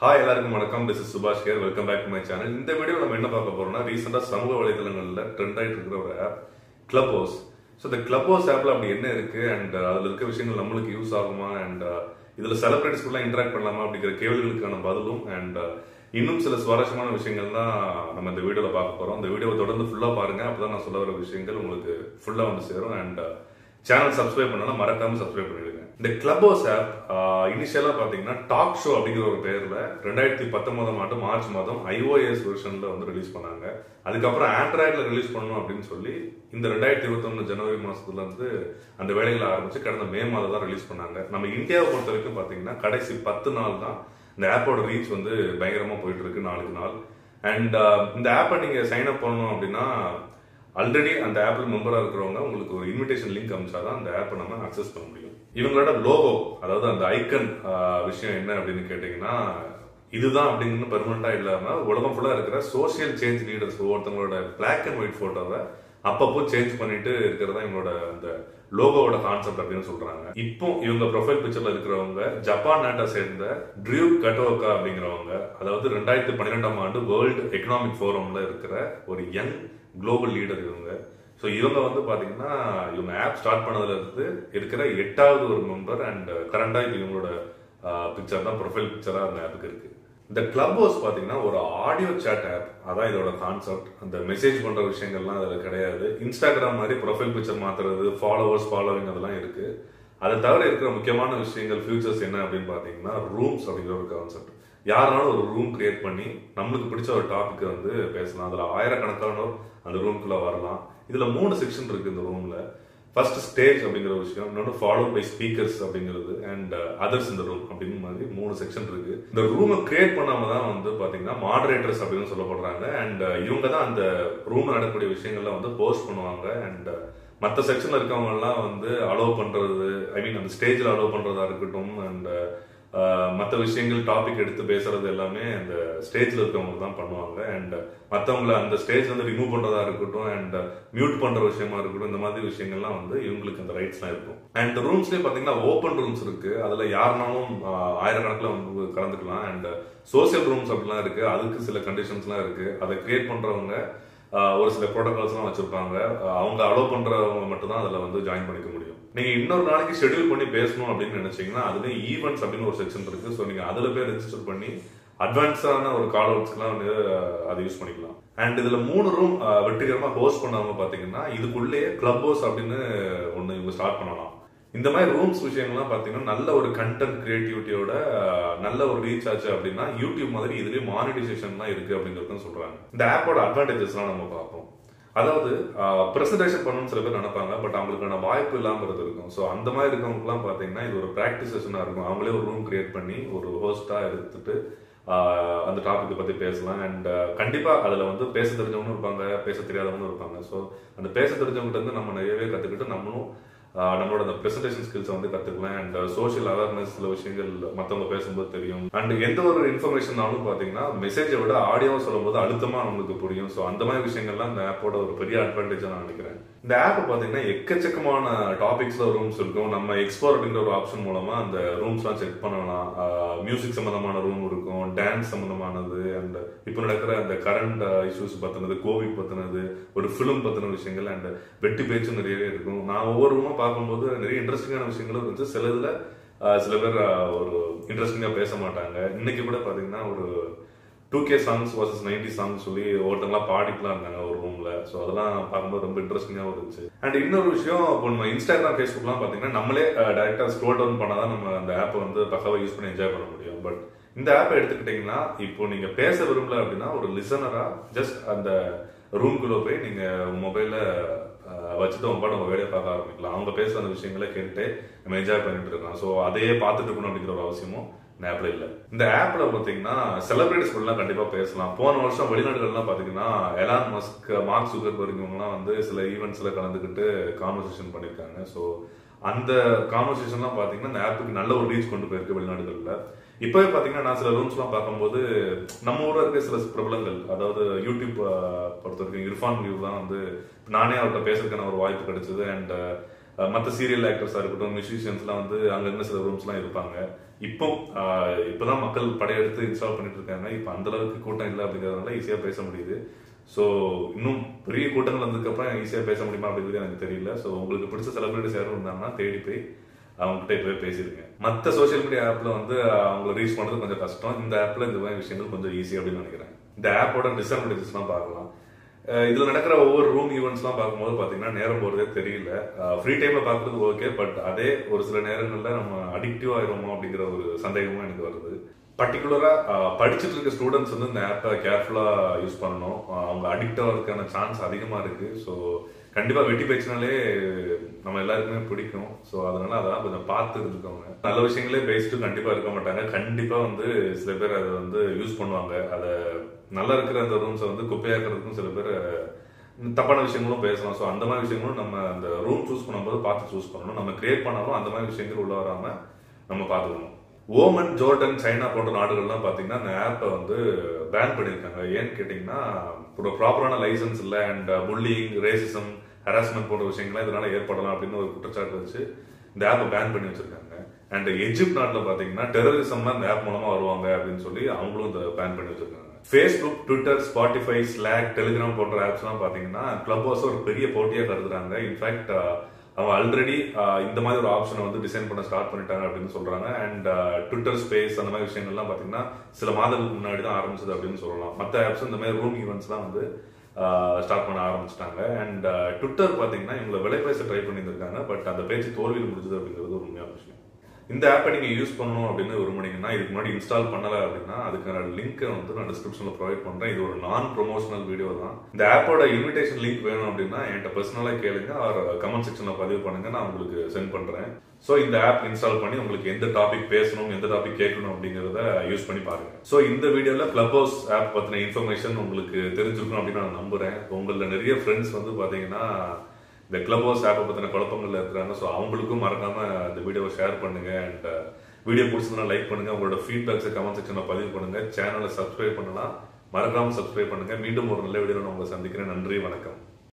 hi எல்லாருக்கும் வணக்கம் this is Subash care welcome back to my channel இந்த வீடியோ நம்ம என்ன பார்க்க போறோம்னா ரீசெண்டாக சமூக வலைதளங்களில் ட்ரெண்ட் ஆயிட்டு இருக்கிற ஒரு ஆப் கிளப் ஹவுஸ் ஸோ இந்த கிளப் ஹவுஸ் ஆப்ல அப்படி என்ன இருக்கு அண்ட் அதில் இருக்க விஷயங்கள் நம்மளுக்கு யூஸ் ஆகுமா அண்ட் இதுல செலிபிரிட்டிஸ் கூட இன்டராக்ட் பண்ணலாமா அப்படிங்கிற கேள்விகளுக்கான பதிலும் அண்ட் இன்னும் சில சுவாரஸ்யமான விஷயங்கள் தான் நம்ம இந்த வீடியோல பார்க்க போறோம் இந்த வீடியோவை தொடர்ந்து ஃபுல்லா பாருங்க அப்பதான் நான் சொல்ல வர விஷயங்கள் உங்களுக்கு ஃபுல்லா வந்து சேரும் அண்ட் சேனல் சப்ஸ்கிரைப் பண்ணலாம் மறக்காம சப்ஸ்கிரைப் பண்ணிடுங்க இந்த கிளப் ஹவுஸ் ஆப் இனிஷியலா பாத்தீங்கன்னா டாக் ஷோ அப்படிங்கிற ஒரு பேர்ல ரெண்டாயிரத்தி பத்தொன்பதாம் ஆண்டு மார்ச் மாதம் ஐஓஎஸ் வெர்ஷன்ல வந்து ரிலீஸ் பண்ணாங்க அதுக்கப்புறம் ஆண்ட்ராய்டில் ரிலீஸ் பண்ணணும் அப்படின்னு சொல்லி இந்த ரெண்டாயிரத்தி இருபத்தொன்னு ஜனவரி மாசத்துல இருந்து அந்த வேலைகளை ஆரம்பிச்சு கடந்த மே மாதம் தான் ரிலீஸ் பண்ணாங்க நம்ம இந்தியாவை பொறுத்த வரைக்கும் பாத்தீங்கன்னா கடைசி பத்து நாள் தான் இந்த ஆப்போட ரீச் வந்து பயங்கரமா போயிட்டு இருக்கு நாளுக்கு நாள் அண்ட் இந்த ஆப்பை நீங்க சைன் அப் பண்ணணும் அப்படின்னா ஆல்ரெடி அந்த ஆப்ல மெம்பரா இருக்கிறவங்க உங்களுக்கு ஒரு இன்விடேஷன் லிங்க் அனுப்பிச்சாதான் அந்த ஆப்பை நம்ம அக்சஸ் பண்ண முடியும் இவங்களோட லோகோ அதாவது அந்த ஐக்கன் விஷயம் என்ன அப்படின்னு கேட்டீங்கன்னா இதுதான் அப்படின்னு பெர்மனண்டா இல்லாம உலகம் ஃபுல்லா இருக்கிற சோசியல் சேஞ்ச் லீடர்ஸ் ஒவ்வொருத்தவங்களோட பிளாக் அண்ட் ஒயிட் போட்டோவை அப்பப்போ சேஞ்ச் பண்ணிட்டு இருக்கிறதா இவங்களோட அந்த லோகோவோட கான்செப்ட் அப்படின்னு சொல்றாங்க இப்போ இவங்க ப்ரொஃபைல் பிக்சர்ல இருக்கிறவங்க ஜப்பான் நாட்டை சேர்ந்த ட்ரியூ கட்டோகா அப்படிங்கிறவங்க அதாவது ரெண்டாயிரத்தி பன்னிரெண்டாம் ஆண்டு வேர்ல்டு எக்கனாமிக் ஃபோரம்ல இருக்கிற ஒரு யங் குளோபல் லீடர் இவங்க ஸோ இவங்க வந்து பாத்தீங்கன்னா இவங்க ஆப் ஸ்டார்ட் பண்ணதுல இருந்து இருக்கிற எட்டாவது ஒரு மெம்பர் அண்ட் கரண்டா இது இவங்களோட பிக்சர் தான் ப்ரொஃபைல் பிக்சரா அந்த ஆப்புக்கு இருக்கு இந்த கிளப் ஹவுஸ் பாத்தீங்கன்னா ஒரு ஆடியோ சேட் ஆப் அதான் இதோட கான்செப்ட் அந்த மெசேஜ் பண்ற விஷயங்கள்லாம் அதுல கிடையாது இன்ஸ்டாகிராம் மாதிரி ப்ரொஃபைல் பிக்சர் மாத்துறது ஃபாலோவர்ஸ் ஃபாலோவிங் அதெல்லாம் இருக்கு அதை தவிர இருக்கிற முக்கியமான விஷயங்கள் ஃபியூச்சர்ஸ் என்ன அப்படின்னு பாத்தீங்கன்னா ரூம்ஸ் அப்படிங்கிற ஒரு கான்செப்ட் யாருனாலும் ஒரு ரூம் கிரியேட் பண்ணி நம்மளுக்கு பிடிச்ச ஒரு டாபிக் வந்து பேசலாம் அதுல ஆயிரக்கணக்கானோர் அந்த ரூம்குள்ள வரலாம் இதுல மூணு செக்ஷன் இருக்கு இந்த ரூம்ல ஃபர்ஸ்ட் ஸ்டேஜ் அப்படிங்கிற விஷயம் இன்னொன்று ஃபாலோ பை ஸ்பீக்கர்ஸ் அப்படிங்கிறது அண்ட் அதர்ஸ் இந்த ரூம் அப்படின்னு மாதிரி மூணு செக்ஷன் இருக்கு இந்த ரூமை கிரியேட் பண்ணாம தான் வந்து பாத்தீங்கன்னா மாடரேட்டர்ஸ் அப்படின்னு சொல்லப்படுறாங்க அண்ட் இவங்க தான் அந்த ரூம் நடக்கக்கூடிய விஷயங்கள்ல வந்து போஸ்ட் பண்ணுவாங்க அண்ட் மற்ற செக்ஷன்ல இருக்கவங்க எல்லாம் வந்து அலோவ் பண்றது ஐ மீன் அந்த ஸ்டேஜ்ல அலோவ் பண்றதா இருக்கட்டும் அண்ட் மற்ற விஷயங்கள் டாபிக் எடுத்து பேசுறது எல்லாமே அந்த ஸ்டேஜ்ல இருக்கவங்க தான் பண்ணுவாங்க அண்ட் மற்றவங்கள அந்த ஸ்டேஜ் வந்து ரிமூவ் பண்றதா இருக்கட்டும் அண்ட் மியூட் பண்ற விஷயமா இருக்கட்டும் இந்த மாதிரி விஷயங்கள்லாம் வந்து இவங்களுக்கு அந்த ரைட்ஸ்லாம் இருக்கும் அண்ட் ரூம்ஸ்லேயே பார்த்தீங்கன்னா ஓப்பன் ரூம்ஸ் இருக்கு அதுல யாருனாலும் ஆயிரக்கணக்கில் வந்து கலந்துக்கலாம் அண்ட் சோசியல் ரூம்ஸ் அப்படிலாம் இருக்கு அதுக்கு சில கண்டிஷன்ஸ்லாம் இருக்கு அதை கிரியேட் பண்றவங்க ஒரு சில ப்ரோட்டோகால்ஸ்லாம் வச்சிருப்பாங்க அவங்க அலோவ் பண்றவங்க மட்டும் தான் அதில் வந்து ஜாயின் பண்ணிக்க முடியும் நீங்க இன்னொரு நாளைக்கு ஷெடியூல் பண்ணி பேசணும் அப்படின்னு நினைச்சீங்கன்னா அதுல ஈவெண்ட்ஸ் அப்படின்னு ஒரு செக்ஷன் இருக்கு ஸோ நீங்க அதுல போய் ரெஜிஸ்டர் பண்ணி அட்வான்ஸான ஒரு கால் அவுட்ஸ்க்குலாம் வந்து அதை யூஸ் பண்ணிக்கலாம் அண்ட் இதுல மூணு ரூம் வெற்றிகரமா ஹோஸ்ட் பண்ணாம பாத்தீங்கன்னா இதுக்குள்ளேயே கிளப் ஹவுஸ் அப்படின்னு ஒன்று இவங்க ஸ்டார்ட் பண்ணலாம் இந்த மாதிரி ரூம்ஸ் விஷயங்கள்லாம் பார்த்தீங்கன்னா நல்ல ஒரு கண்டென்ட் கிரியேட்டிவிட்டியோட நல்ல ஒரு ரீச் ஆச்சு அப்படின்னா யூடியூப் மாதிரி இதுலயும் மானிட்டைசேஷன்லாம் இருக்கு அப்படிங்கிறது சொல்றாங்க இந்த ஆப்போட அட்வான்டேஜஸ்லாம் நம்ம பார்ப்போம் அதாவது ப்ரெசன்டேஷன் பண்ணணும்னு சில பேர் நினைப்பாங்க பட் அவங்களுக்கான வாய்ப்பு இல்லாமல் இருக்கும் ஸோ அந்த மாதிரி இருக்கவங்களுக்குலாம் பார்த்தீங்கன்னா இது ஒரு ப்ராக்டிஸ் செஷனாக இருக்கும் அவங்களே ஒரு ரூம் கிரியேட் பண்ணி ஒரு ஹோஸ்டாக எடுத்துட்டு அந்த டாபிக் பத்தி பேசலாம் அண்ட் கண்டிப்பா அதுல வந்து பேச தெரிஞ்சவங்களும் இருப்பாங்க பேச தெரியாதவங்களும் இருப்பாங்க ஸோ அந்த பேச தெரிஞ்சவங்ககிட்ட இருந்து நம்ம நிறையவே கத்துக்கிட்டு நம்மளும் நம்மளோட அந்த பிரசன்டேஷன் ஸ்கில்ஸ் வந்து கத்துக்கலாம் அண்ட் சோஷியல் அவேர்னஸ் சில விஷயங்கள் மற்றவங்க பேசும்போது தெரியும் அண்ட் எந்த ஒரு இன்ஃபர்மேஷன்னாலும் பாத்தீங்கன்னா மெசேஜை விட ஆடியோவை சொல்லும்போது அழுத்தமா நம்மளுக்கு புரியும் ஸோ அந்த மாதிரி விஷயங்கள்லாம் இந்த ஆப்போட ஒரு பெரிய அட்வான்டேஜா நான் நினைக்கிறேன் இந்த ஆப் பாத்தீங்கன்னா எக்கச்சக்கமான டாபிக்ஸ்ல ரூம்ஸ் இருக்கும் நம்ம எக்ஸ்ப்ளோர் அப்படிங்கிற ஒரு ஆப்ஷன் மூலமா அந்த ரூம்ஸ்லாம் செக் பண்ணலாம் மியூசிக் சம்பந்தமான ரூம் இருக்கும் டான்ஸ் சம்பந்தமானது அண்ட் இப்போ நடக்கிற அந்த கரண்ட் இஷ்யூஸ் பத்தினது கோவிட் பத்தினது ஒரு ஃபிலிம் பத்தின விஷயங்கள் அண்ட் வெட்டி பேச்சு நிறையவே இருக்கும் நான் ஒவ்வொரு ரூமா பார்க்கும்போது நிறைய இன்ட்ரெஸ்டிங்கான விஷயங்களும் இருந்துச்சு சில இதுல சில பேர் ஒரு இன்ட்ரெஸ்டிங்கா பேச மாட்டாங்க இன்னைக்கு கூட பாத்தீங்கன்னா ஒரு two K songs versus ninety songs சொல்லி ஒருத்தங்களாம் பாடிக்கலாம் இருந்தாங்க ஒரு ரூம்ல ஸோ அதெல்லாம் பார்க்கும்போது ரொம்ப இன்ட்ரெஸ்டிங்காக இருந்துச்சு அண்ட் இன்னொரு விஷயம் இப்போ நம்ம இன்ஸ்டாகிராம் ஃபேஸ்புக்லாம் பார்த்தீங்கன்னா நம்மளே டேரக்டா ஸ்க்ரோல் டவுன் பண்ணாதான் நம்ம அந்த ஆப்பை வந்து பக்காவாக யூஸ் பண்ணி என்ஜாய் பண்ண முடியும் பட் இந்த ஆப்பை எடுத்துக்கிட்டீங்கன்னா இப்போ நீங்க பேச விரும்பல அப்படின்னா ஒரு லிசனரா ஜஸ்ட் அந்த ரூம்குள்ள போய் நீங்க மொபைல்ல வச்சுட்டு உங்க பாட்டு உங்க வேலையை பார்க்க ஆரம்பிக்கலாம் அவங்க பேசுற அந்த விஷயங்களை கேட்டு நம்ம என்ஜாய் பண்ணிட்டு இருக்கோம் ஸோ அதையே பார்த்துட்டு இருக்கணும் அப்படிங்கிற ஒரு அவசியமும் இந்த ஆப்ல இல்ல இந்த ஆப்ல பாத்தீங்கன்னா செலிபிரிட்டிஸ் எல்லாம் கண்டிப்பா பேசலாம் போன வருஷம் வெளிநாடுகள்லாம் பாத்தீங்கன்னா எலான் மஸ்க் மார்க் சுகர்பர்க் இவங்கலாம் வந்து சில ஈவெண்ட்ஸ்ல கலந்துக்கிட்டு கான்வர்சேஷன் பண்ணிருக்காங்க ஸோ அந்த கான்வர்சேஷன்லாம் பாத்தீங்கன்னா இந்த ஆப்புக்கு நல்ல ஒரு ரீச் கொண்டு போயிருக்கு வெளிநாடுகள்ல இப்பவே பாத்தீங்கன்னா நான் சில ரூம்ஸ்லாம் பார்க்கும்போது நம்ம ஊர்ல இருக்க சில பிரபலங்கள் அதாவது யூடியூப் பொறுத்த வரைக்கும் இர்ஃபான் வியூ தான் வந்து நானே அவர்கிட்ட பேசுறதுக்கான ஒரு வாய்ப்பு கிடைச்சது அண்ட் மற்ற சீரியல் ஆக்டர்ஸாக இருக்கட்டும் மியூசிஷியன்ஸ்லாம் வந்து அங்கங்க சில ரூம்ஸ்லாம் இருப்பாங்க இப்போ ஆஹ், இப்பதான் மக்கள் படையெடுத்து இன்ஸ்டால் பண்ணிட்டு இருக்காங்க இப்போ அந்த அளவுக்கு கூட்டம் இல்லை அப்படிங்கிறதுனால ஈஸியாக பேச முடியுது ஸோ இன்னும் பெரிய கூட்டங்கள் வந்ததுக்கப்புறம் ஈஸியாக பேச முடியுமா அப்படிங்கிறது எனக்கு தெரியல ஸோ உங்களுக்கு பிடிச்ச செலிபிரிட்டிஸ் யாரும் இருந்தாங்கன்னா தேடி போய் அவங்ககிட்ட இப்பவே பேசிருங்க மற்ற சோஷியல் மீடியா ஆப்ல வந்து அவங்களை ரீச் பண்றது கொஞ்சம் கஷ்டம் இந்த ஆப்ல இந்த மாதிரி விஷயங்கள் கொஞ்சம் ஈஸி அப்படின்னு நினைக்கிறேன் இந்த ஆப்போட டிஸ்அட்வான்டேஜஸ்லாம் பார்க்கலாம் அஹ் இதுல நடக்கிற ஒவ்வொரு ரூம் ஈவெண்ட்ஸ்லாம் பார்க்கும்போது பாத்தீங்கன்னா நேரம் போறதே தெரியல ஃப்ரீ டைம்ல பார்க்கறது ஓகே பட் அதே ஒரு சில நேரங்கள்ல நம்ம அடிக்டிவ் ஆயிருமோ அப்படிங்கிற ஒரு சந்தேகமும் எனக்கு வருது பர்டிகுலரா படிச்சுட்டு இருக்க ஸ்டூடெண்ட்ஸ் வந்து இந்த ஆப்பை கேர்ஃபுல்லா யூஸ் பண்ணணும் அஹ் அவங்க அடிக்ட் ஆகிறதுக்கான சான்ஸ் அதிகமா இருக்கு ஸோ கண்டிப்பா வெட்டி பேச்சினாலே நம்ம எல்லாருக்குமே பிடிக்கும் ஸோ அதனால அதெல்லாம் கொஞ்சம் பார்த்து இருந்துக்கோங்க நல்ல விஷயங்களே பேசிட்டு கண்டிப்பா இருக்க மாட்டாங்க கண்டிப்பா வந்து சில பேர் அதை வந்து யூஸ் பண்ணுவாங்க அதை நல்லா இருக்கிற அந்த ரூம்ஸை வந்து குப்பையாக்குறதுக்கும் சில பேர் தப்பான விஷயங்களும் பேசலாம் ஸோ அந்த மாதிரி விஷயங்களும் நம்ம அந்த ரூம் சூஸ் பண்ணும்போது பார்த்து சூஸ் பண்ணணும் நம்ம கிரியேட் பண்ணாலும் அந்த மாதிரி விஷயங்கள் உள்ள வராம நம்ம பார்த்துக்கணும் ஓமன் ஜோர்டன் சைனா போன்ற நாடுகள்லாம் பார்த்தீங்கன்னா அந்த ஆப்பை வந்து பேன் பண்ணியிருக்காங்க ஏன்னு கேட்டிங்கன்னா ஒரு ப்ராப்பரான லைசன்ஸ் இல்லை அண்ட் புல்லிங் ரேசிசம் ஹராஸ்மெண்ட் போன்ற விஷயங்கள்லாம் இதனால ஏற்படலாம் அப்படின்னு ஒரு குற்றச்சாட்டு வச்சு இந்த ஆப்பை பேன் பண்ணி வச்சிருக்காங்க அண்ட் எஜிப்ட் நாட்டில் பார்த்தீங்கன்னா டெரரிசம்லாம் இந்த ஆப் மூலமா வருவாங்க அப்படின்னு சொல்லி அவங்களும் இந்த பேன் பண்ணி வச்சிருக்காங்க Facebook Twitter Spotify Slack Telegram போன்ற ஆப்ஸ்லாம் பார்த்தீங்கன்னா கிளப் ஹவுஸ் ஒரு பெரிய போட்டியாக கருதுறாங்க இன்ஃபேக்ட் அவங்க ஆல்ரெடி இந்த மாதிரி ஒரு ஆப்ஷனை வந்து டிசைன் பண்ண ஸ்டார்ட் பண்ணிட்டாங்க அப்படின்னு சொல்றாங்க அண்ட் ட்விட்டர் ஸ்பேஸ் அந்த மாதிரி விஷயங்கள்லாம் பார்த்தீங்கன்னா சில மாதங்களுக்கு முன்னாடி தான் ஆரம்பிச்சது அப்படின்னு சொல்லலாம் மற்ற ஆப்ஸ் இந்த மாதிரி ரூம் ஈவெண்ட்ஸ்லாம் வந்து ஸ்டார்ட் பண்ண ஆரம்பிச்சிட்டாங்க அண்ட் ட்விட்டர் பார்த்தீங்கன்னா இவங்களை விலை பேச ட்ரை பண்ணியிருக்காங்க பட் அந்த பேச்சு தோல்வியில் முடிஞ்சது அப்படிங்கிறது ஒரு உண்மையான விஷயம் இந்த ஆப்பை நீங்க யூஸ் பண்ணணும் அப்படின்னு விரும்புனீங்கன்னா இதுக்கு முன்னாடி இன்ஸ்டால் பண்ணல அப்படின்னா அதுக்கான லிங்க்கை வந்து நான் டிஸ்கிரிப்ஷன்ல ப்ரொவைட் பண்றேன் இது ஒரு நான் ப்ரொமோஷனல் வீடியோ தான் இந்த ஆப்போட இன்விடேஷன் லிங்க் வேணும் அப்படின்னா என்கிட்ட பர்சனலா கேளுங்க ஆர் கமெண்ட் செக்ஷன்ல பதிவு பண்ணுங்க நான் உங்களுக்கு சென்ட் பண்றேன் ஸோ இந்த ஆப் இன்ஸ்டால் பண்ணி உங்களுக்கு எந்த டாபிக் பேசணும் எந்த டாபிக் கேட்கணும் அப்படிங்கறத யூஸ் பண்ணி பாருங்க ஸோ இந்த வீடியோல கிளப் ஹவுஸ் ஆப் பத்தின இன்ஃபர்மேஷன் உங்களுக்கு தெரிஞ்சிருக்கும் அப்படின்னு நான் நம்புறேன் உங்கள நிறைய ஃப்ரெண்ட்ஸ் வந்து பாத்தீங்கன்னா இந்த கிளப் ஹவுஸ் ஆப்பை பத்தின குழப்பங்கள்ல இருக்கிறாங்க ஸோ அவங்களுக்கும் மறக்காம இந்த வீடியோவை ஷேர் பண்ணுங்க அண்ட் வீடியோ பிடிச்சதுனா லைக் பண்ணுங்க உங்களோட ஃபீட்பேக்ஸை கமெண்ட் செக்ஷன்ல பதிவு பண்ணுங்க சேனலை சப்ஸ்கிரைப் பண்ணலாம் மறக்காம சப்ஸ்கிரைப் பண்ணுங்க மீண்டும் ஒரு நல்ல வீடியோவில் நான் உங்களை சந்திக்கிறேன் நன்றி வணக்கம்